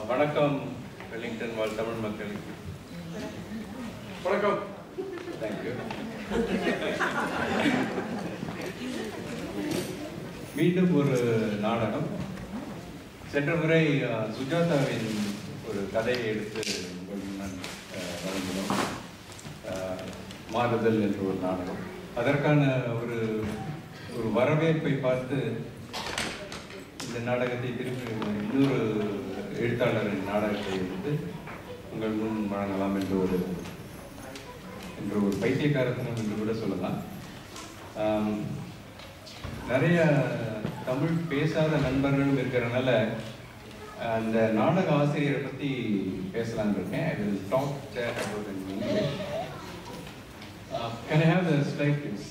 வணக்கம் வெலிங்டன் வாழ் தமிழ் மக்களுக்கு வணக்கம் தேங்க்யூ மீண்டும் ஒரு நாடகம் சென்ற முறை அஹ், சுஜாதாவின் ஒரு கதையை எடுத்து உங்கள் முன்னால் அஹ், வழங்கினோம் அஹ், மாறுதல் என்ற ஒரு நாடகம் அதற்கான ஒரு ஒரு வரவேற்பை பார்த்து இந்த நாடகத்தை திருப்பி இன்னொரு எழுத்தாளரின் நாடகத்தை எடுத்து உங்கள் முன் வழங்கலாம் என்று ஒரு என்ற ஒரு பைத்தியக்காரத்தனம் என்று கூட சொல்லலாம் ஆம், நிறைய தமிழ் பேசாத நண்பர்களும் இருக்கிறனால அந்த நாடக ஆசிரியரை பற்றி பேசலாம்னு இருக்கேன் I will talk that about in English can I have the slide please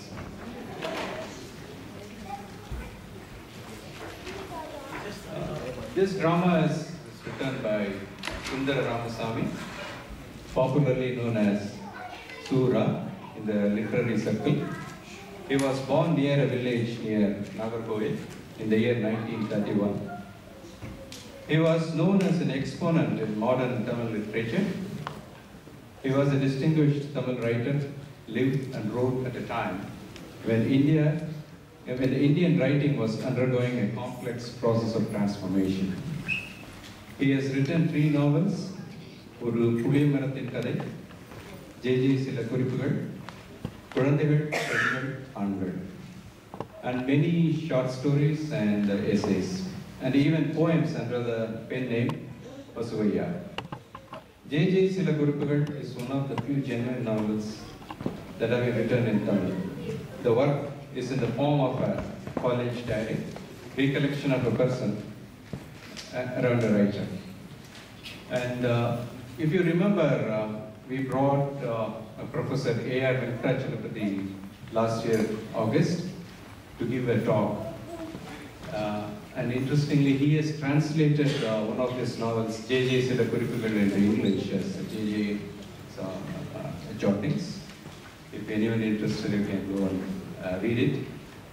This drama is written by Sundara Ramasamy, popularly known as Sura in the literary circle. He was born near a village near Nagarkoil in the year 1931. He was known as an exponent in modern Tamil literature. He was a distinguished Tamil writer, lived and wrote at a time when India when the Indian writing was undergoing a complex process of transformation. He has written three novels, ஒரு புளிய மரத்தின் கதை J J சில குறிப்புகள் குழந்தைகள் பெண்கள் ஆண்கள் and many short stories and uh, essays and even poems under the pen name Pasuvaya. J. J. Sila Kuripugal is one of the few genuine novels that have been written in Tamil. The work is in the form of a college diary, recollection of a person uh, around a writer. And uh, if you remember, uh, we brought uh, a Professor A.R. Venkatachalapati last year, August, to give a talk. Uh, and interestingly, he has translated uh, one of his novels, J.J. Sila Kuripugal into English as J.J. So, uh, jottings. If anyone interested, you can go and uh, read it.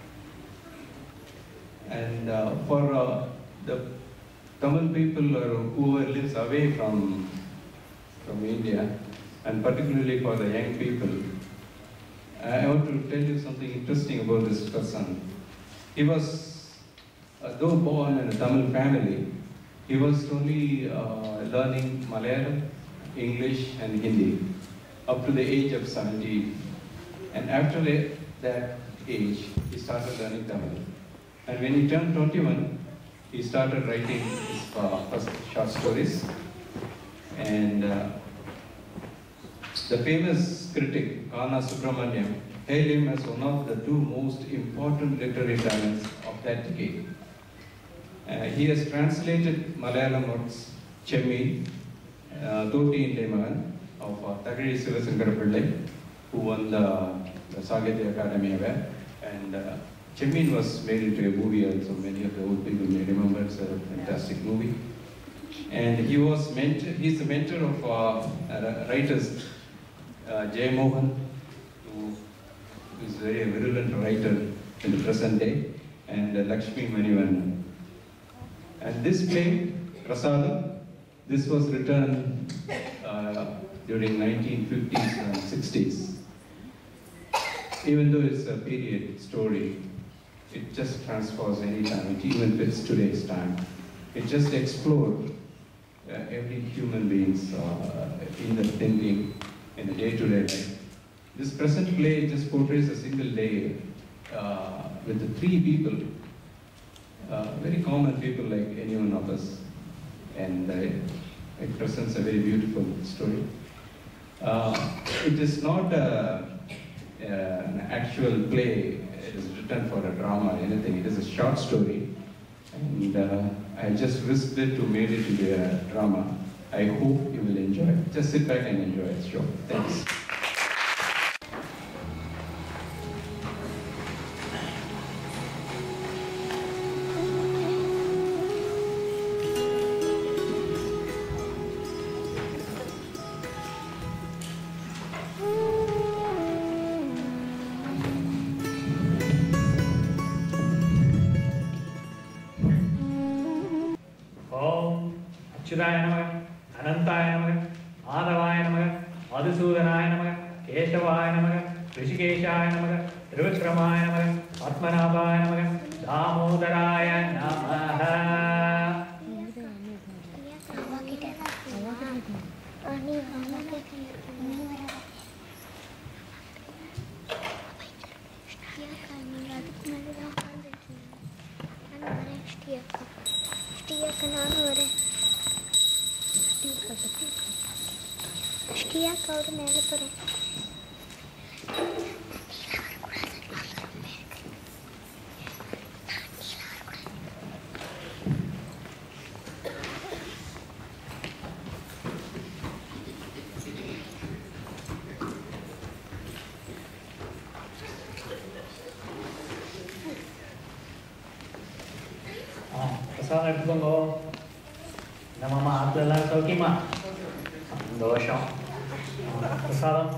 And uh, for uh, the Tamil people or whoever lives away from, from India, and particularly for the young people, I want to tell you something interesting about this person. He was, uh, though born in a Tamil family, he was only uh, learning Malayalam, English, and Hindi up to the age of 17. And after the- that age, he started learning Tamil. And when he turned 21, he started writing his uh, first short stories. And uh, the famous critic, Kana Subramaniam, hailed him as one of the two most important literary talents of that decade. Uh, he has translated Malayalam works, Chemmi, uh, Thoti Indemagan of uh, Tagari Sivasankara Pillai, who won the, the Sagitya Academy Award. And uh, Chemmin was made into a movie also, many of the old people may remember, it's a fantastic movie. And he was mentor, he's the mentor of uh, uh, writers, uh, Jay Mohan, who is a very virulent writer in the present day, and uh, Lakshmi Manivannan. And this play, Prasadam, this was written uh, during 1950s and 60s. Even though it's a period story, it just transfers any time. It even fits today's time. It just explored uh, every human being's uh, inner thinking in a day-to-day life. This present play just portrays a single day uh, with the three people, uh, very common people like any one of us, and uh, it presents a very beautiful story. Uh, it is not a, uh, an actual play, it is written for a drama or anything, it is a short story. And uh, I just risked it to make it into a drama. I hope you will enjoy it. Just sit back and enjoy it, sure. Thanks. ஓம் அச்சுதாய நமக அனந்தாய நமக மாதவாய நமக மதுசூதனாய நமக கேசவாய நமக ரிஷிகேஷாய நமக திருவிக்ரமாய நமக பத்மநாபாய நமக தாமோதராய நமக நானும் வரேன் ஸ்ரீயாக்காவோட மேலே போகிறேன் ஆ பிரசாதம் எடுத்துக்கோங்க என்னம்மாம்மா ஆத்துல எல்லாரும் சௌக்கியமா சந்தோஷம் ஆ, பிரசாதம்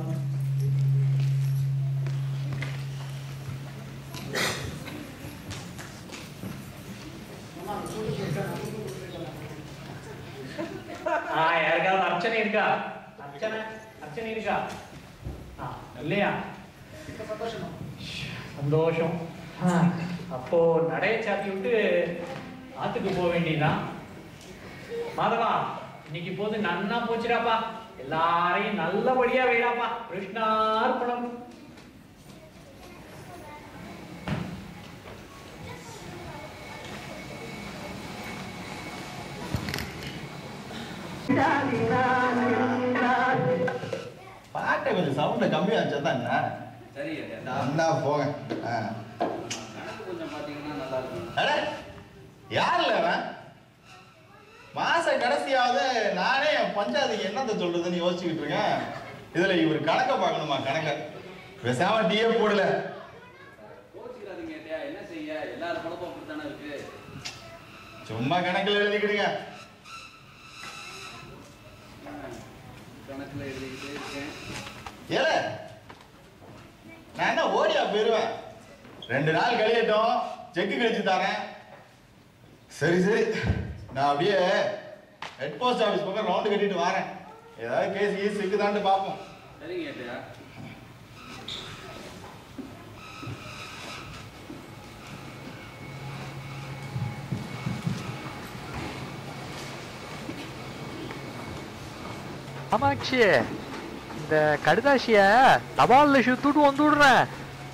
ஆ யாருக்காவது அர்ச்சனை இருக்கா அர்ச்சனை அர்ச்சனை இருக்கா ஆ இல்லையா சந்தோஷம் ஆ, அப்போ நடைய சாத்தி விட்டு ஆத்துக்கு போக வேண்டியதுதான் மாதவா இன்னைக்கு போது நன்னா போச்சுடாப்பா எல்லாரையும் நல்லபடியா வைடாப்பா கிருஷ்ணார்ப்பணம் பாட்டை கொஞ்சம் சவுண்ட கம்மியா வச்சா தான் என்ன சரி ஐயா. அண்ணா போங்க ஆ. கணக்கு கொஞ்சம் பார்த்தீங்கன்னா நல்லா இருக்கும் அட, யாருல அவன் மாச கடைசியாவது நானே என் பஞ்சாயத்துக்கு என்னத்த சொல்றதுன்னு யோசிச்சுக்கிட்டு இருக்கேன் இதுல இவர் கணக்க பார்க்கணுமா கணக்க பேசாம டீயே போடல கோச்சிக்கிறாதீங்க ஐயா என்ன செய்ய எல்லார் பழப்பும் அப்படித்தானே இருக்கு சும்மா கணக்குல எழுதிக்கிடுங்க கணக்குல எழுதிக்கிட்டே இருக்கேன் ஏல நான் என்ன ஓடியா போயிருவேன் ரெண்டு நாள் கழியட்டும் செக்கு கழிச்சு தரேன் சரி சரி நான் அப்படியே ஹெட் போஸ்ட் ஆஃபீஸ் பக்கம் ரவுண்டு கட்டிட்டு வரேன் ஏதாவது கேஸ் கீஸ் இருக்குதான்ட்டு பார்ப்போம் சரிங்க ஐயா காமாட்சி இந்த கடுதாசிய தபால்ல சுத்துட்டு வந்து விடுறேன்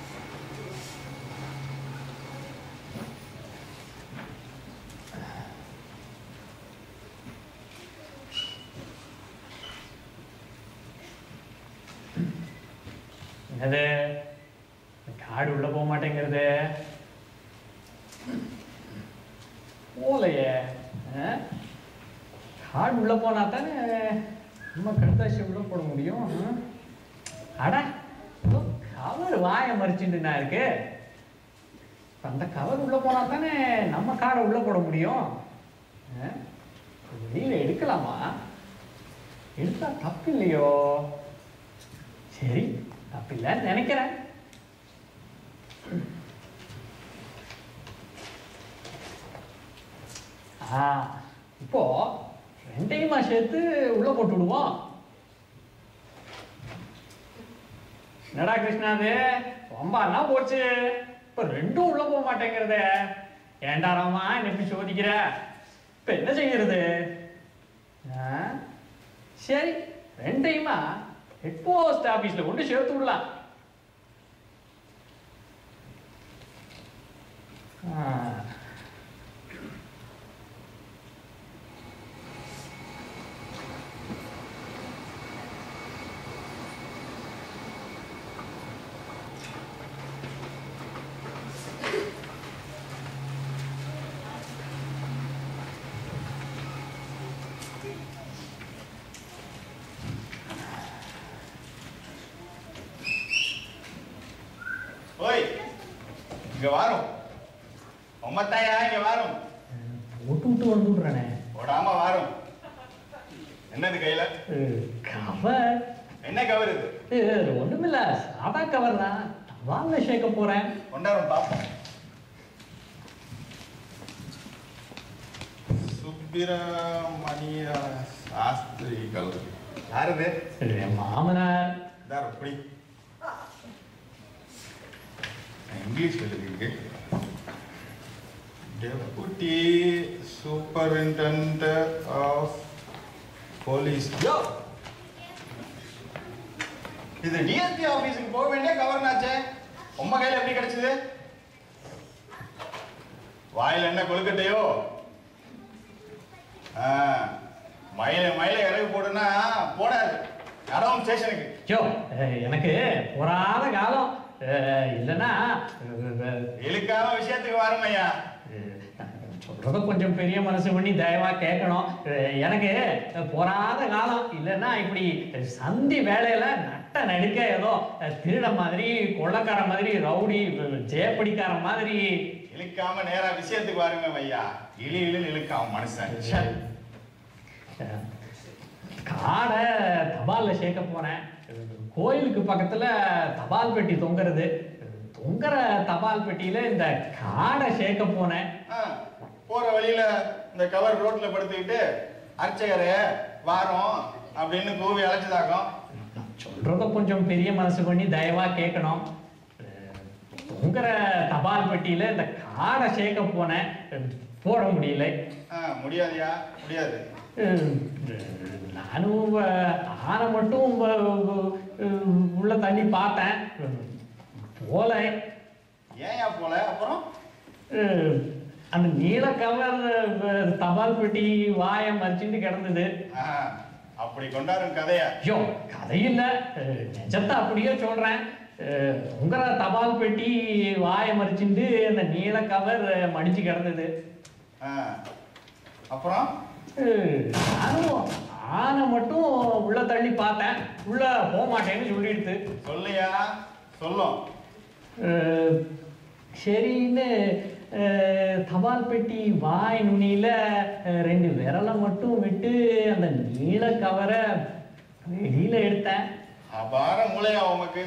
என்னது இந்த காடு உள்ள போக மாட்டேங்கிறது போலையே ஆ? காடு உள்ள போனா தானே நம்ம கடுதாசி உள்ள போட முடியும் ஆ? அட கவர் வாயை மறிச்சுட்டு நான் இருக்கு இப்ப அந்த கவர் உள்ள போனா தானே நம்ம காடை உள்ள போட முடியும் ஆ? வெளியில எடுக்கலாமா எடுத்தா தப்பு இல்லையோ சரி தப்பில்லைன்னு நினைக்கிறேன் ஆ இப்போ ரெண்டையுமா சேர்த்து உள்ள போட்டு விடுவோம் என்னடா கிருஷ்ணா அது ரொம்ப என்ன போச்சு இப்ப ரெண்டும் உள்ள போக மாட்டேங்கிறதே ஏன்டா ராமா என்ன இப்படி சோதிக்கிற இப்ப என்ன செய்யறது ஆ? சரி ரெண்டையுமா ஹெட் போஸ்ட் ஆபீஸ்ல கொண்டு சேர்த்து விடலாம் ஆ. ஓய் இங்க வாரும் உம்மத்தாயா இங்க வாரும் விட்டு விட்டு வந்து விடுறேனே ஓடாம வாரும் என்னது கையில கவர் என்ன கவர் இது ஒண்ணுமில்ல சாதா கவர் தான் வாங்க சேர்க்க போறேன் கொண்டாரும் பாப்போம் சுப்பிரமணிய சாஸ்திரிகள் யாருது என் மாமனார் இதார் அப்படி இங்கிலீஷ் எழுதிருக்கு டெபுட்டி சூப்பரிண்டென்ட் ஆஃப் போலீஸ் இது டிஎஸ்பி ஆபீஸுக்கு போக வேண்டிய கவர்னாச்சே உம்ம கையில எப்படி கிடைச்சது வாயில என்ன கொழுக்கட்டையோ ஆ, மயில மயில இறகு போடுனா போடாது நடவும் ஸ்டேஷனுக்கு யோ அஹ், எனக்கு பொறாத காலம் அஹ், இல்லைன்னா அஹ், இழுக்காம விஷயத்துக்கு வரும் ஐயா சொல்றத கொஞ்சம் பெரிய மனசு பண்ணி தயவா கேட்கணும் அஹ், எனக்கு பொறாத காலம் இல்லைன்னா இப்படி சந்தி வேலையில நட்ட நடுக்க ஏதோ அஹ், திருட மாதிரி கொள்ளக்கார மாதிரி ரவுடி ஜெயப்படிக்கார மாதிரி இழுக்காம நேரா விஷயத்துக்கு வாருங்க ஐயா இழு இழுன்னு இழுக்காம மனுஷன் ச்சே. அஹ், காடை தபால்ல சேர்க்க போனேன் கோயிலுக்கு பக்கத்துல தபால் பெட்டி தொங்குறது தொங்குற தபால் பெட்டியில இந்த காடை சேர்க்க போனேன் ஆ, போற வழியில இந்த கவர் ரோட்ல படுத்துக்கிட்டு அர்ச்சகரே வாரோம் அப்படின்னு கூவி அழைச்சதாக்கும் நான் சொல்றத கொஞ்சம் பெரிய மனசு பண்ணி தயவா கேட்கணும் அஹ், தொங்குற தபால் பெட்டியில இந்த காடை சேர்க்க போனேன் அஹ், போட முடியல ஆ, முடியாதுயா முடியாது அஹ், நானும் அஹ், ஆனை மட்டும் அஹ், அஹ், உள்ள தள்ளி பார்த்தேன் அஹ், போல ஏன்யா போல அப்புறம் அஹ், அந்த நீல கலர் அஹ், தபால் பெட்டி வாயை மறிச்சுட்டு கிடந்தது ஆ, அப்படி கொண்டாடும் கதைய ஐயோ கதையில்ல அஹ், நிஜத்தை அப்படியே சொல்றேன் அஹ், உங்கர தபால் பெட்டி வாயை மறிச்சுட்டு அந்த நீல கவர் அஹ், மடிச்சு கிடந்தது ஆ, அப்புறம் அஹ், நானும் ஆனை மட்டும் உள்ள தள்ளி பார்த்தேன் உள்ள போக மாட்டேன்னு சொல்லிடுது சொல்லியா சொல்லும் அஹ், சரின்னு அஹ், தபால் பெட்டி வாய் நுனியில அஹ், ரெண்டு விரலை மட்டும் விட்டு அந்த நீல கவரை வெளியில எடுத்தேன் அபார மூளையா உமக்கு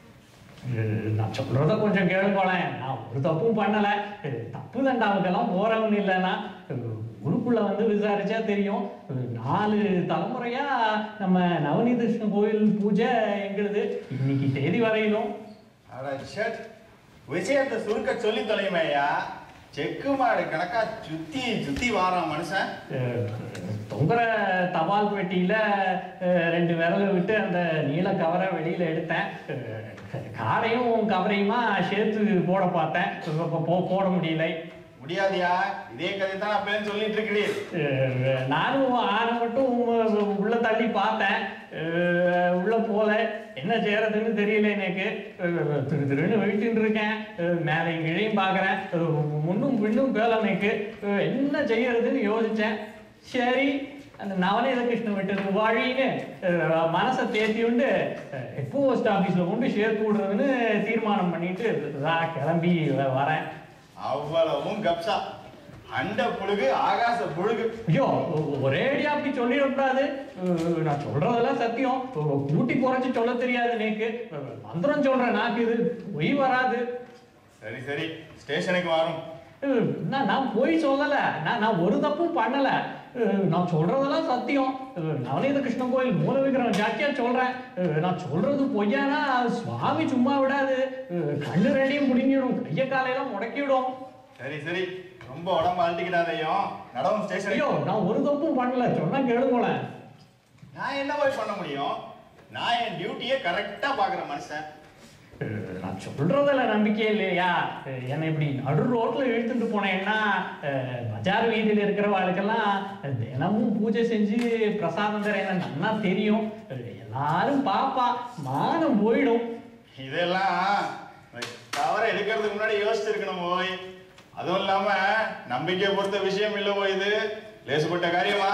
அஹ், நான் சொல்றத கொஞ்சம் கேளுங்களேன் நான் ஒரு தப்பும் பண்ணல அஹ், தப்பு தண்டாவுக்கெல்லாம் போறவன் இல்லைன்னா அஹ், ஊருக்குள்ள வந்து விசாரிச்சா தெரியும் அஹ், நாலு தலைமுறையா நம்ம நவநீத கிருஷ்ண கோயில் பூஜை எங்களுது இன்னைக்கு தேதி வரையிலும் அட ஷட் விஷயத்தை சுருக்க சொல்லி தொலையுமேயா செக்கு மாடு கணக்கா சுத்தி சுத்தி வாரான் மனுஷன் அஹ், தொங்குற தபால் பெட்டியில அஹ், ரெண்டு விரலை விட்டு அந்த நீல கவரை வெளியில எடுத்தேன் அஹ், காடையும் கவரையுமா சேர்த்து போட பார்த்தேன் இப்ப போ- போட முடியல முடியாதியா இதே கதை தான் அப்பேன்னு சொல்லிட்டு இருக்கிறீர் அஹ், நானும் ஆனை மட்டும் உள்ள தள்ளி பார்த்தேன் அஹ், உள்ள போல என்ன செய்யறதுன்னு தெரியல எனக்கு அஹ், திரு திருன்னு வெயிட்டு இருக்கேன் அஹ், மேலையும் கீழையும் பார்க்குறேன் முன்னும் பின்னும் பேல எனக்கு அஹ், என்ன செய்யறதுன்னு யோசிச்சேன் சரி அந்த நவநீத கிருஷ்ண விட்டது வழின்னு அஹ், மனசை தேத்தி உண்டு ஹெட் போஸ்ட் ஆஃபீஸில் கொண்டு சேர்த்து விடுறதுன்னு தீர்மானம் பண்ணிட்டு நான் கிளம்பி வ- வரேன் அவ்வளவும் கப்சா அண்ட புழுகு ஆகாச புழுகு ஐயோ ஒ- ஒரேடியா அப்படி சொல்லிடக்கூடாது அஹ் நான் சொல்றதெல்லாம் சத்தியம் அஹ் கூட்டி குறைச்சு சொல்ல தெரியாது எனக்கு அஹ் மந்திரம் சொல்றேன் நாக்கு இது பொய் வராது சரி சரி ஸ்டேஷனுக்கு வரும் அஹ் நான் நான் பொய் சொல்லல நான் நான் ஒரு தப்பும் பண்ணல அஹ் நான் சொல்றதெல்லாம் சத்தியம் அஹ் நவநீத கிருஷ்ணன் கோயில் மூல விக்கிரகம் ஜாக்கியா சொல்றேன் அஹ் நான் சொல்றது பொய்யானா சுவாமி சும்மா விடாது அஹ் கண்ணு ரெண்டையும் முடிஞ்சிடும் கைய காலையெல்லாம் முடக்கிவிடும் சரி சரி ரொம்ப உடம்பு அழட்டிக்கிட்டாதையும் நடவும் ஐயோ ஸ்டேஷனுக்கு நான் ஒரு தப்பும் பண்ணல சொன்னா கேளுங்களேன் நான் என்ன போய் பண்ண முடியும் நான் என் டியூட்டியை கரெக்டா பாக்குற மனுஷன் அஹ் நான் சொல்றதுல நம்பிக்கை இல்லையா அஹ் என்னை இப்படி நடு ரோட்ல இழுத்துட்டு போனேன்னா அஹ் பஜார் வீதியில இருக்கிறவாளுக்கெல்லாம் தினமும் பூஜை செஞ்சு பிரசாதம் தரேன் எனக்கு நன்னா தெரியும் அஹ் எல்லாரும் பாப்பா மானம் போயிடும் இதெல்லாம் தவற எடுக்கிறதுக்கு முன்னாடி யோசிச்சிருக்கணும் போய் அதுவும் இல்லாம நம்பிக்கை பொறுத்த விஷயம் இல்ல போய் இது லேசுப்பட்ட காரியமா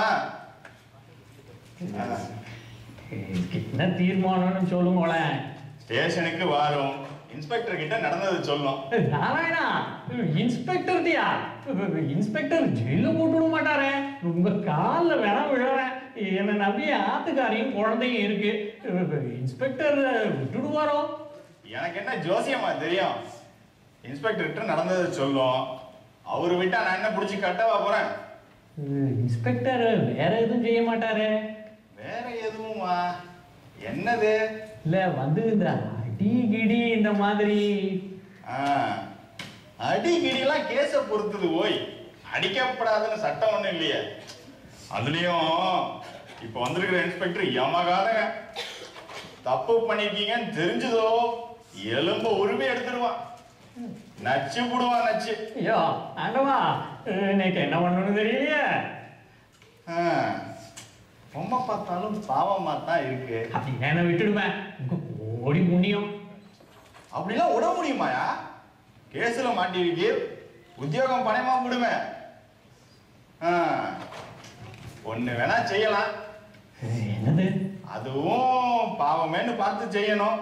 ஆ, இதுக்கு என்ன தீர்மானம்னு சொல்லுங்களேன் ஸ்டேஷனுக்கு வாரும் இன்ஸ்பெக்டர் கிட்ட நடந்தது சொல்லும் அஹ் நாராயணா இன்ஸ்பெக்டர் தியா இன்ஸ்பெக்டர் ஜெயில போட்டு விட மாட்டாரே உங்க கால்ல வேணா விழுறேன் என்ன நம்பி ஆத்துக்காரியும் குழந்தையும் இருக்கு இன்ஸ்பெக்டர் விட்டுடுவாரோ எனக்கு என்ன ஜோசியமா தெரியும் இன்ஸ்பெக்டர் கிட்ட நடந்தது சொல்லும் அவரு விட்டா நான் என்ன புடிச்சு கட்டவா போறேன் இன்ஸ்பெக்டர் வேற எதுவும் செய்ய மாட்டாரு வேற எதுவுமா என்னது இல்ல வந்து இந்த அடி கிடி இந்த மாதிரி ஆ, அடி கிடிலாம் கேஸ பொறுத்தது ஓய் அடிக்கப்படாதுன்னு சட்டம் ஒண்ணும் இல்லையே அதுலயும் இப்ப வந்திருக்கிற இன்ஸ்பெக்டர் யமகாதங்க தப்பு பண்ணிருக்கீங்கன்னு தெரிஞ்சதோ எலும்ப உரிமை எடுத்துடுவான் நச்சு புடுவான் நச்சு ஐயோ ஆண்டவா இன்னைக்கு என்ன பண்ணணும்னு தெரியலையே ஆ, பொம்மை பார்த்தாலும் பாவமா தான் இருக்கு அப்படி என்ன விட்டுடுவேன் ஓடி புண்ணியம் அப்படிலாம் விட முடியுமாயா கேஸ்ல மாட்டிருக்கீர் உத்தியோகம் பணமா விடுவேன் ஆ, ஒண்ணு வேணா செய்யலாம் என்னது அதுவும் பாவமேன்னு பார்த்து செய்யணும்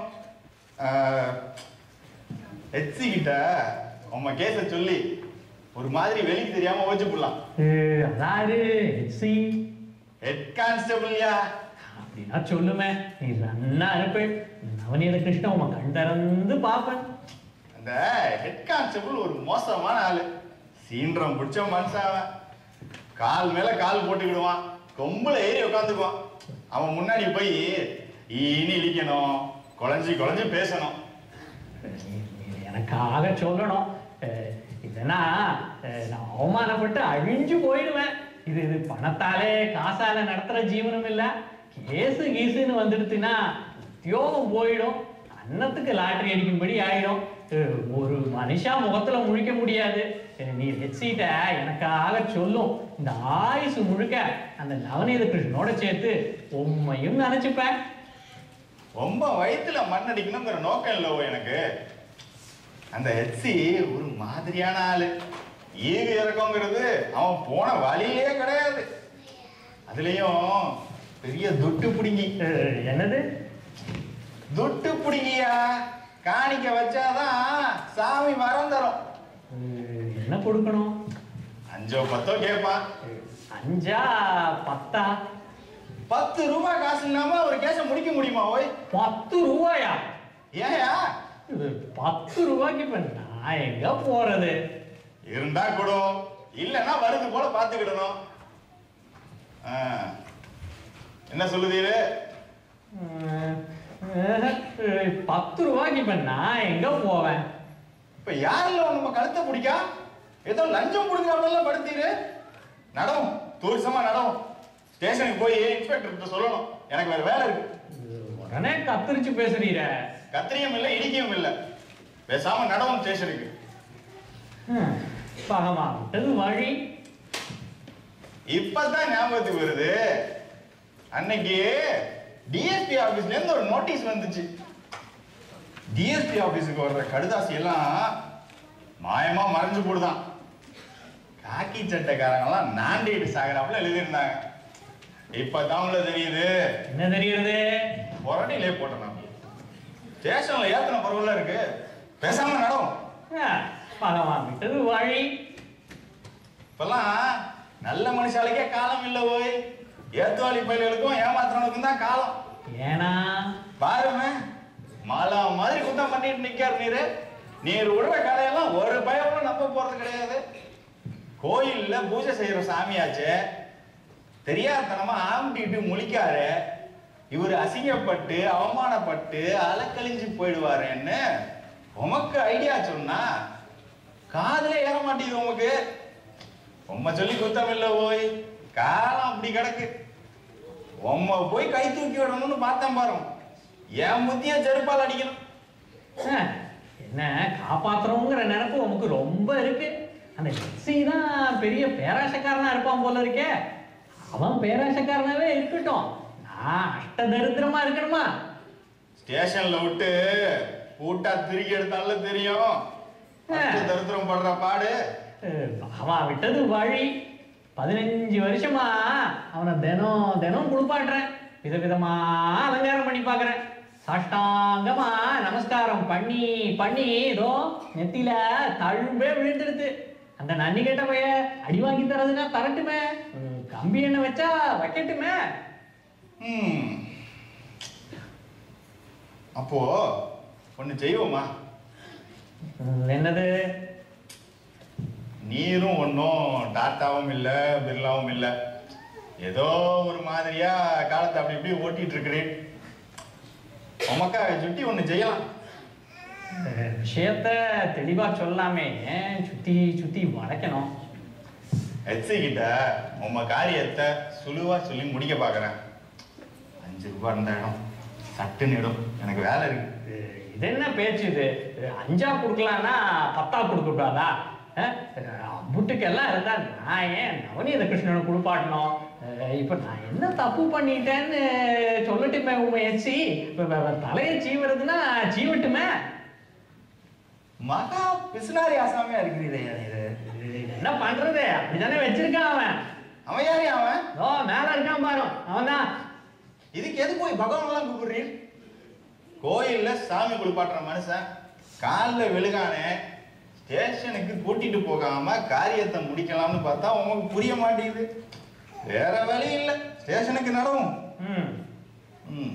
எச்சி கிட்ட உங்க கேஸ சொல்லி ஒரு மாதிரி வெளிக்கு தெரியாம ஓச்சு போடலாம் அஹ், அதாரு சி ஹெட் கான்ஸ்டபிள்யா அப்படின்னா சொல்லுமே நீ நன்னா இருப்பேன் நவநீத கிருஷ்ணன் உன் கண் திறந்து பார்ப்பேன் அந்த ஹெட் கான்ஸ்டபிள் ஒரு மோசமான ஆளு சீன்றம் பிடிச்ச மனுஷன் அவன் கால் மேல கால் போட்டுக்கிடுவான் கொம்புல ஏறி உட்காந்துக்குவான் அவன் முன்னாடி போய் ஈனி இழிக்கணும் குழஞ்சி குழஞ்சி பேசணும் நீ- நீ எனக்காக சொல்லணும் அஹ், இதனா அஹ், நான் அவமானப்பட்டு அழிஞ்சு போயிடுவேன் இது இது பணத்தாலே காசால நடத்துற ஜீவனம் இல்ல கேசு கீசுன்னு வந்துடுச்சுன்னா உத்தியோகம் போயிடும் அன்னத்துக்கு லாட்டரி அடிக்கும்படி ஆயிடும் அஹ், ஒரு மனுஷா முகத்துல முழிக்க முடியாது அஹ், நீ ஹெச்சிட்ட எனக்காக சொல்லும் இந்த ஆயுசு முழுக்க அந்த நவநீத கிருஷ்ணனோட சேர்த்து உண்மையும் நினைச்சுப்பேன் ரொம்ப வயித்துல மண்ணடிக்கணுங்கிற நோக்கம் இல்லை எனக்கு அந்த ஹெச்சி ஒரு மாதிரியான ஆளு ஈவி இறக்கங்கிறது அவன் போன வழியிலே கிடையாது அதுலயும் பெரிய துட்டு பிடிங்கி அஹ், என்னது துட்டு பிடிங்கியா காணிக்க வச்சாதான் சாமி வரம் தரும் அஹ், என்ன கொடுக்கணும் அஞ்சோ பத்தோ கேட்பான் அஞ்சா பத்தா பத்து ரூபாய் காசு இல்லாம ஒரு கேஸ முடிக்க முடியுமா ஓய் பத்து ரூபாயா ஏயா இது பத்து ரூபாய்க்கு இப்ப நான் எங்க போறது இருந்தா கொடும் இல்லைன்னா வருது போல பாத்துக்கிடணும் ஆ. என்ன சொல்லுதீரு அஹ், அஹ், பத்து ரூபாய்க்கு இப்ப நான் எங்க போவேன் இப்ப யாருல நம்ம கழுத்தை பிடிக்கா ஏதோ லஞ்சம் கொடுக்குறாப்லாம் படுத்தீரு நடம் தூரிசமா நடம் ஸ்டேஷனுக்கு போய் இன்ஸ்பெக்டர் கிட்ட சொல்லணும் எனக்கு வேற வேலை இருக்கு உடனே கத்திரிச்சு பேசுறீர கத்திரியும் இல்லை இடிக்கவும் இல்லை பேசாம நடவும் ஸ்டேஷனுக்கு ஹம், பகமா விட்டது வழி இப்பதான் ஞாபகத்துக்கு வருது அன்னைக்கு டிஎஸ்பி ஆபீஸ்ல இருந்து ஒரு நோட்டீஸ் வந்துச்சு டிஎஸ்பி ஆபீஸுக்கு வர்ற கடுதாசி எல்லாம் மாயமா மறைஞ்சு போடுதான் காக்கி சட்டைக்காரங்கெல்லாம் நாண்டேடு சாகராப்புல எழுதியிருந்தாங்க இப்பதான் உள்ள தெரியுது என்ன தெரியுது புரணிலே போட்டேன் ஸ்டேஷன்ல ஏத்தன பரவாயில்ல இருக்கு பேசாம நடம் அஹ், பகமா விட்டது வழி இப்பெல்லாம் நல்ல மனுஷாளுக்கே காலம் இல்ல போய் ஏத்துவாளி பயில்களுக்கும் ஏமாத்துறவனுக்கும் தான் காலம் ஏனா பாருங்க மாலா மாதிரி குத்தம் பண்ணிட்டு நிக்காரு நீரு நீர் விடுற கதையெல்லாம் ஒரு பயமும் நம்ப போறது கிடையாது கோயில்ல பூஜை செய்யற சாமியாச்சே தெரியாதனமா ஆம்பிட்டு முழிக்காரு இவர் அசிங்கப்பட்டு அவமானப்பட்டு அலக்கழிஞ்சு போயிடுவாருன்னு உமக்கு ஐடியா சொன்னா காதுல ஏற மாட்டேங்குது உமக்கு உம்மை சொல்லி குத்தம் இல்ல போய் காலம் அப்படி கிடக்கு உம்மை போய் கை தூக்கி விடணும்னு பார்த்தேன் பாருங்க என் முத்திய செருப்பால் அடிக்கணும் அஹ், என்ன காப்பாத்துறோங்கிற நினைப்பு உமக்கு ரொம்ப இருக்கு அந்த எக்ஸி தான் பெரிய பேராசக்காரனா இருப்பான் போல இருக்கே அவன் பேராசக்காரனாவே இருக்கட்டும் நான் அஷ்ட தரித்திரமா இருக்கணுமா ஸ்டேஷன்ல விட்டு கூட்டா திருக்கி எடுத்தாலும் தெரியும் அஷ்ட தரித்திரம் படுற பாடு அஹ், அவன் விட்டது வழி பதினஞ்சு வருஷமா அவனை தினம் தினம் குளிப்பாட்டுறேன் விதவிதமா அலங்காரம் பண்ணி பார்க்கறேன் சாஷ்டாங்கமா நமஸ்காரம் பண்ணி பண்ணி ஏதோ நெத்தியில தழும்பே விழுந்துடுது அந்த நன்னி கேட்ட பைய அடி வாங்கி தரதுன்னா தரட்டுமே உம், கம்பி எண்ணெய் வச்சா வைக்கட்டுமே ம். அப்போ ஒண்ணு செய்வோமா உம், என்னது நீரும் ஒன்றும் டாட்டாவும் இல்லை பிர்லாவும் இல்லை ஏதோ ஒரு மாதிரியா காலத்தை அப்படி இப்படி ஓட்டிட்டு இருக்கிறேன் உமக்காக சுட்டி ஒன்று செய்யலாம் அஹ், விஷயத்த தெளிவா சொல்லாமே ஏன் சுத்தி சுத்தி வளைக்கணும் எச்சி கிட்ட உம்ம காரியத்தை சுழுவா சொல்லி முடிக்க பார்க்குறேன் அஞ்சு ரூபாய் இருந்த இடம் சட்டுன்னு இடம் எனக்கு வேலை இருக்கு அஹ், இது என்ன பேச்சு இது அஹ், அஞ்சா கொடுக்கலான்னா பத்தா கொடுக்க கூடாதா புட்டுக்கெல்லாம் இருந்தா நான் ஏன் நவநீத கிருஷ்ணனை குளிப்பாட்டணும் அஹ், இப்ப நான் என்ன தப்பு பண்ணிட்டேன்னு சொல்லட்டுமே உமையச்சி தலையை சீவுறதுன்னா சீவட்டுமே மகா பிசுனாரி ஆசாமியா இருக்கிறீரே இது இது என்ன பண்றது அப்படிதானே வச்சிருக்கான் அவன் அவன் யாரு அவன் ஓ மேல இருக்கான் பாரு அவன்தான் இதுக்கு எது போய் பகவான்லாம் கூப்பிடுறீர் கோயில்ல சாமி குளிப்பாட்டுற மனுஷன் காலில் விழுகானே ஸ்டேஷனுக்கு கூட்டிட்டு போகாம காரியத்தை முடிக்கலாம்னு பார்த்தா உனக்கு புரிய மாட்டேங்குது வேற வழி இல்லை ஸ்டேஷனுக்கு நடவும் ம் ம்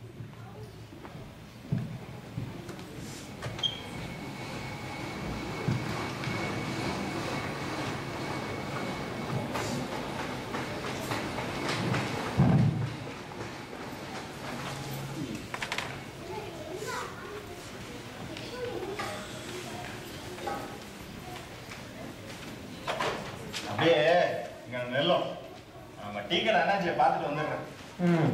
அப்படியே இங்க நெல்லும் நம்ம டீ கடை அண்ணாச்சியை பார்த்துட்டு வந்துடுறேன் ம்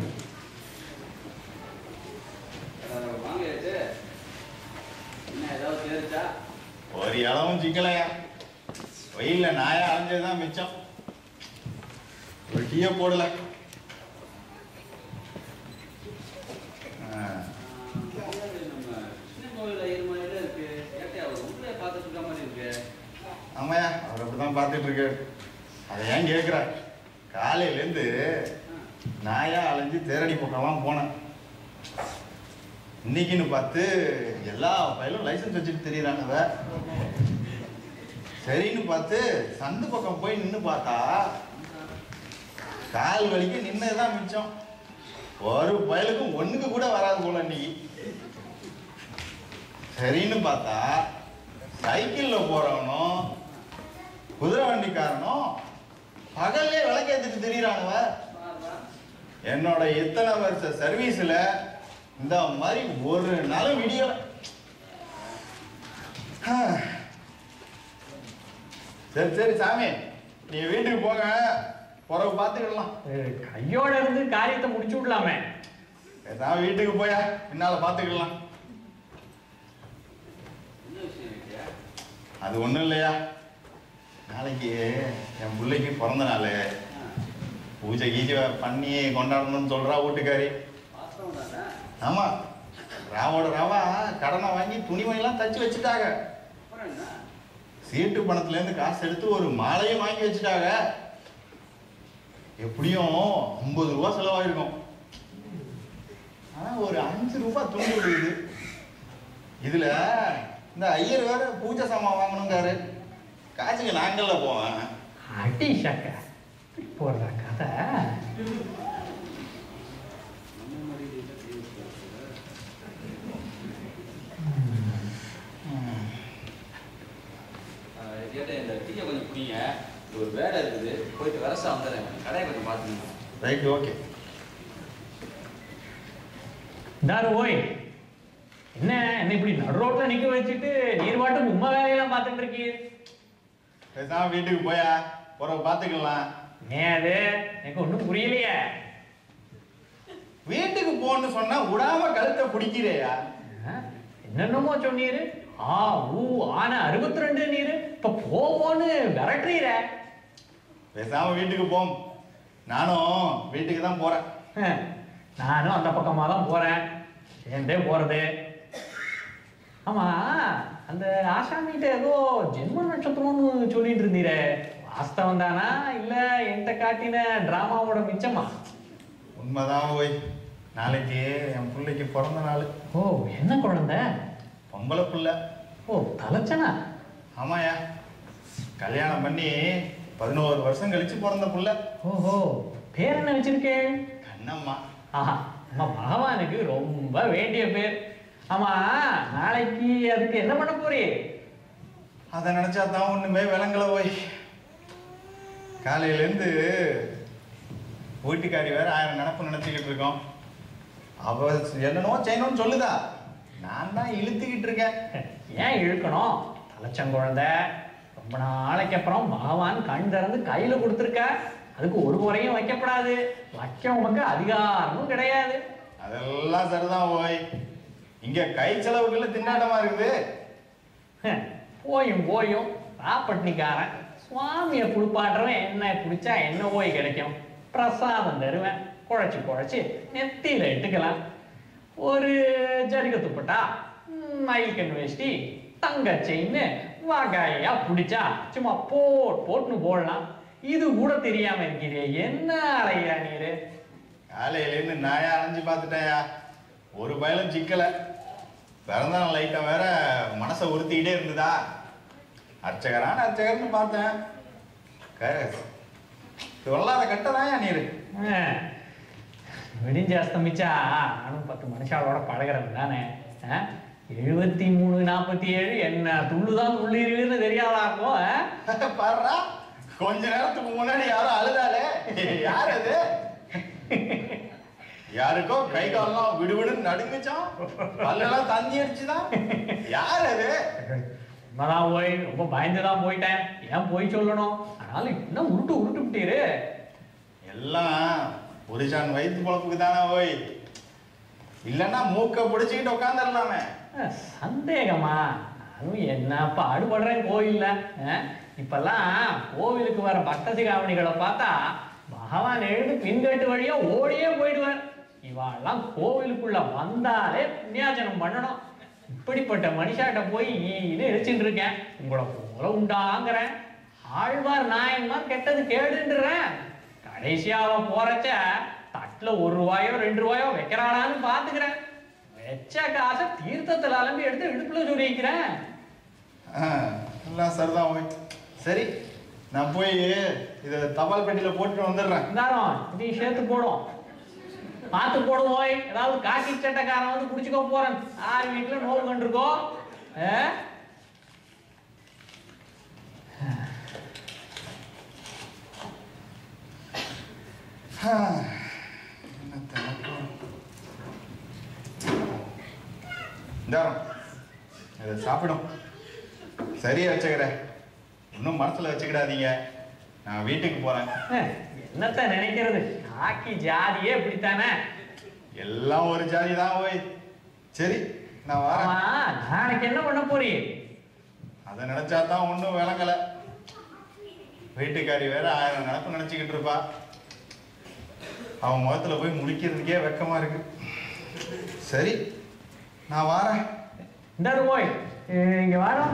அஹ், வாங்கியாச்சு என்ன ஏதாவது தேரிச்சா ஒரு இளவும் சிக்கலையா வெயில்ல நாயா அலைஞ்சதுதான் மிச்சம் ஒரு டீயை போடல ஆ, நம்ம கிருஷ்ண கோவில் ஐயர் மாதிரில இருக்கு ஏட்டையா அவர் உங்களே பார்த்துட்டு இருக்க மாதிரி இருக்கு ஆமாய்யா அவர் அப்படிதான் பார்த்துட்டு இருக்காரு அதை ஏன் கேட்குற காலையிலேருந்து நாயா அலைஞ்சு தேரடி பக்கம்லாம் போனேன் இன்னைக்குன்னு பார்த்து எல்லா பயிலும் லைசன்ஸ் வச்சுட்டு தெரியுறானவ சரின்னு பார்த்து சந்து பக்கம் போய் நின்று பார்த்தா கால் வலிக்கு நின்னதுதான் மிச்சம் ஒரு பயலுக்கும் ஒண்ணுக்கு கூட வராது போல இன்னைக்கு சரின்னு பார்த்தா சைக்கிள்ல போறவனும் குதிரை வண்டிக்காரனும் பகல்லே விளக்கேத்துட்டு திரியிறானுவ என்னோட இத்தனை வருஷ சர்வீஸ்ல இந்த மாதிரி ஒரு நாளும் விடியல ஆ. சரி சரி சாமி நீ வீட்டுக்கு போங்க பிறகு பார்த்துக்கிடலாம் அஹ், கையோட இருந்து காரியத்தை முடிச்சு விடலாமே ஏதாவது வீட்டுக்கு போயா பின்னால பார்த்துக்கிடலாம் என்ன விஷயம் ஏட்டையா அது ஒண்ணும் இல்லையா நாளைக்கு என் பிள்ளைக்கு பிறந்த நாள் பூஜை கீஜை பண்ணி கொண்டாடணும்னு சொல்றா வீட்டுக்காரி வாஸ்தவம் தானே ஆமா ராவோட ராவா கடனை வாங்கி துணிமணிலாம் தச்சு வச்சுட்டாங்க அப்புறம் என்ன சீட்டு பணத்துல இருந்து காசு எடுத்து ஒரு மாலையும் வாங்கி வச்சுட்டாங்க எப்படியும் ஐம்பது ரூபா செலவாயிருக்கும் ஆனா ஒரு அஞ்சு ரூபாய் துண்டு விழுகுது இதுல இந்த ஐயர் வேற பூஜை சாமான் வாங்கணுங்காரு காசுக்கு நாங்கள்ல போவேன் அடி சக்க போடுற கதை நம்ம மடியில தெரியும் ஏட்டா இந்த டீயை கொஞ்சம் குடிங்க இது ஒரு வேலை இருக்குது போயிட்டு வரசா வந்துடுறேன் கடையை கொஞ்சம் பார்த்துக்கணும் ரைட் ஓகே தாரு ஓய் என்ன என்ன இப்படி நடு ரோட்ல நிக்க வச்சுட்டு நீர் வாட்டும் உண்மை வேலையெல்லாம் பார்த்துட்டு இருக்கீங்க பேசாம வீட்டுக்கு போயா பிறகு பார்த்துக்கலாம் ஏன் அது எனக்கு ஒன்றும் புரியலையே வீட்டுக்கு போன்னு சொன்னா விடாம கழுத்தை பிடிக்கிறேயா ஆ, என்னென்னமோ சொன்னீரு ஆ ஊ ஆன அறுபத்தி ரெண்டு நீரு இப்ப போவோன்னு விரட்டுறீர பேசாம வீட்டுக்கு போம் நானும் வீட்டுக்கு தான் போறேன் ஆ, நானும் அந்த பக்கமா தான் போறேன் சேர்ந்தே போறது ஆமா அந்த ஆசாமிகிட்ட ஏதோ ஜென்ம நட்சத்திரம்னு சொல்லிட்டு இருந்தீரே வாஸ்தவம் தானா இல்ல என்கிட்ட காட்டின டிராமாவோட மிச்சமா உண்மைதான் போய் நாளைக்கு என் பிள்ளைக்கு பிறந்த நாள் ஓ என்ன குழந்தை பொம்பளை பிள்ளை ஓ தலைச்சனா ஆமாயா கல்யாணம் பண்ணி பதினோரு வருஷம் கழிச்சு பிறந்த புள்ள ஓஹோ பேர் என்ன வச்சிருக்கேன் கண்ணம்மா ஆஹா நம்ம பகவானுக்கு ரொம்ப வேண்டிய பேர் ஆமா நாளைக்கு அதுக்கு என்ன பண்ண போறீ அதை நினைச்சா தான் ஒண்ணுமே விளங்கல போய் காலையிலேருந்து வீட்டுக்காரி வேற ஆயிரம் நினப்பு நினைச்சுக்கிட்டு இருக்கோம் அவ என்னனோ செய்யணும்னு சொல்லுதா நான் தான் இழுத்துக்கிட்டு இருக்கேன் ஏன் இழுக்கணும் தலைச்சங்குழந்தை ரொம்ப நாளைக்கு அப்புறம் பகவான் கண் திறந்து கையில கொடுத்துருக்க அதுக்கு ஒரு குறையும் வைக்கப்படாது வைக்க உமக்கு அதிகாரமும் கிடையாது அதெல்லாம் சரிதான் போய் இங்க கை செலவுக்குள்ள திண்டாட்டமா இருக்குது ஹம், போயும் போயும் ராப்பட்டினிக்காரன் சுவாமியை குளிப்பாட்டுறவன் என்ன குடிச்சா என்ன போய் கிடைக்கும் பிரசாதம் தருவேன் குழைச்சி குழைச்சி நெத்தியில இட்டுக்கலாம் ஒரு ஜரிக துப்பட்டா ம், மயில்கண் வேஷ்டி தங்க செயின் வகையா பிடிச்சா சும்மா போட் போட்னு போடலாம் இது கூட தெரியாம இருக்கிறே என்ன அலையா நீரு காலையிலேருந்து நாயா அலைஞ்சு பார்த்துட்டேயா ஒரு பயலும் சிக்கல பிறந்தநாள் லைட்டம் வேற மனசை உறுத்திக்கிட்டே இருந்ததா அர்ச்சகரான அர்ச்சகர்னு பார்த்தேன் க- சொல்லாத கட்டதாயா நீரு ஆஹ், விடிஞ்சு அஸ்தமிச்சா நானும் பத்து மனுஷாலோட பழகிறவன் தானே ஆஹ், எழுபத்தி மூணு நாற்பத்தி ஏழு என்ன துள்ளுதான் துள்ளிருக்குன்னு தெரியாதாக்கும் ஆஹ்? பாருடா கொஞ்ச நேரத்துக்கு முன்னாடி யாரும் அழுதாலே யார் அது யாருக்கோ கை கால்லாம் விடுவிடுன்னு நடுங்குச்சான் பல்லெல்லாம் தந்தி அடிச்சுதான் யார் அது உண்மைதான் போய் ரொம்ப பயந்துதான் போயிட்டேன் ஏன் போய் சொல்லணும் அதனால என்ன உருட்டு உருட்டு விட்டீரு எல்லாம் புருஷன் வயிற்று பொழப்புக்கு தானே போய் இல்லைன்னா மூக்க பிடிச்சிக்கிட்டு உட்காந்துடலாமே ஆஹ், சந்தேகமா நானும் என்ன பாடுபடுறேன் கோயில்ல ஆஹ், இப்பெல்லாம் கோவிலுக்கு வர பக்த சிகாமணிகளை பார்த்தா பகவான் எழுந்து பின்கட்டு வழியா ஓடியே போயிடுவார் இவாள்லாம் கோவிலுக்குள்ள வந்தாலே புண்ணியாச்சனம் பண்ணணும் இப்படிப்பட்ட மனுஷாட்ட போய் ஈன்னு இழிச்சுட்டு இருக்கேன் உங்களை போல உண்டாங்கிறேன் ஆழ்வார் நாயன்மார் கெட்டது கேடுன்றேன் கடைசியா அவன் போறச்ச தட்டுல ஒரு ரூபாயோ ரெண்டு ரூபாயோ வைக்கிறானான்னு பாத்துக்கிறேன் வெச்ச காசை தீர்த்தத்துல அலம்பி எடுத்து இடுப்புல சொல்லிக்கிறேன் ஆ, எல்லாம் சரிதான் போய் சரி நான் போய் இதை தபால் பெட்டியில போட்டு வந்துடுறேன் இந்தாரம் இதையும் சேர்த்து போடும் பார்த்து போடும் போய் ஏதாவது காக்கி சட்டைக்காரன் வந்து குடிச்சுக்க போறேன் யார் வீட்டுல நோவு கண்டிருக்கோ ஆ? ஆ, என்னத்த நடக்கும்? இந்தாரம் இதை சாப்பிடும் சரி வச்சுக்கிற இன்னும் மனசுல வச்சுக்கிடாதீங்க நான் வீட்டுக்கு போறேன் ஆ, என்னத்த நினைக்கிறது காக்கி ஜாதியே இப்படித்தானே எல்லாம் ஒரு ஜாதி தான் போய் சரி நான் ஆமா வரேன் நாளைக்கு என்ன பண்ண போறீ அதை நினைச்சா தான் ஒன்றும் விளங்கல வீட்டுக்காரி வேற ஆயிரம் நினப்பு நினைச்சுக்கிட்டு இருப்பா அவன் முகத்துல போய் முடிக்கிறதுக்கே வெக்கமா இருக்கு சரி நான் வாரேன் இந்த போய் இங்க வாரம்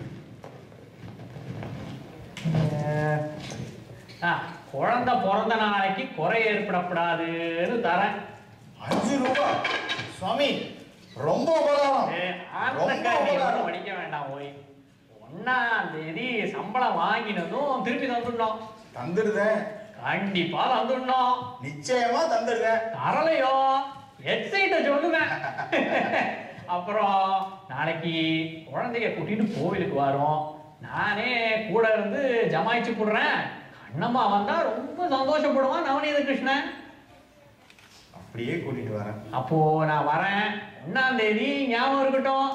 ஆ குழந்தை பிறந்த நாளைக்கு குறை ஏற்படக்கூடாதுன்னு தரேன் அஞ்சு ரூபா சுவாமி ரொம்ப உபகாரம் ஏ, ரொம்ப ஆத்தக்கா நீ ஒண்ணும் உபகாரம் படிக்க வேண்டாம் போய் ஒன்னாம் தேதி சம்பளம் வாங்கினதும் திருப்பி தந்துடணும் தந்துடுதேன் கண்டிப்பா தந்துடணும் நிச்சயமா தந்துடுதேன் தரலையோ எக்ஸைட்ட சொல்லுவேன் அப்புறம் நாளைக்கு குழந்தைய கூட்டிட்டு கோவிலுக்கு வரோம் நானே கூட இருந்து ஜமாயிச்சு போடுறேன் கண்ணம்மா வந்தா ரொம்ப சந்தோஷப்படுவான் நவநீத கிருஷ்ணன் அப்படியே கூட்டிட்டு வரேன் அப்போ நான் வரேன் ஒன்னாம் தேதி ஞாபகம் இருக்கட்டும்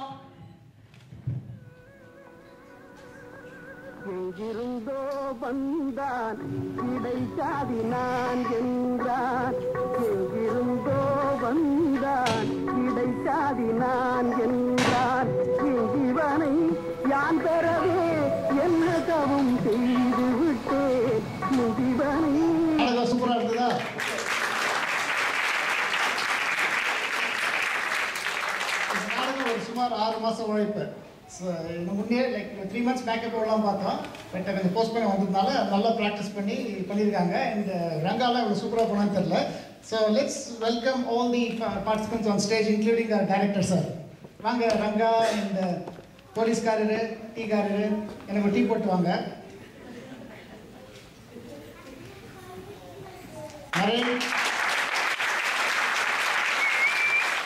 எங்கிருந்தோ வந்தான் கிடைக்காதி நான் என்றான் எங்கிருந்தோ வந்தான் கிடைக்காதி நான் என்றான் இவனை யான் பெறவே என்ன தவம் செய்து விட்டேன் முதிவனை அழகா சூப்பரா இருந்ததா இந்த நாடகம் ஒரு சுமார் ஆறு மாசம் உழைப்பு ஸோ இன்னும் முன்னே லைக் த்ரீ மந்த்ஸ் பேக்கப் எல்லாம் பார்த்தோம் பட் கொஞ்சம் போஸ்ட் பண்ணி வந்ததுனால நல்லா ப்ராக்டிஸ் பண்ணி பண்ணியிருக்காங்க இந்த ரங்காலாம் இவ்வளோ சூப்பராக போனான்னு தெரில so let's welcome all the participants on stage including the director sir வாங்க ரங்கா இந்த போலீஸ்காரரு டீக்காரரு எனக்கு ஒரு டீ போட்டு வாங்க நரேன்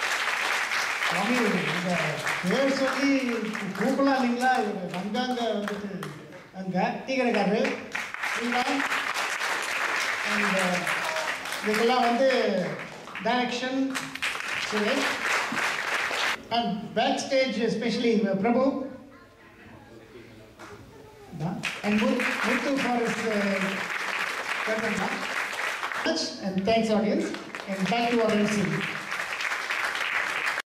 சுவாமி இந்த பேர் சொல்லி கூப்பிடலாம் இல்லைங்களா இவர் ரங்காங்க வந்து இங்கே டீ கடைக்காரரு ஸ்ரீகாந்த் அண்ட் இதுக்கெல்லாம் வந்து direction Suresh and backstage especially Prabhu and Muthu for his uh, welcome. Much and thanks audience and thank you all.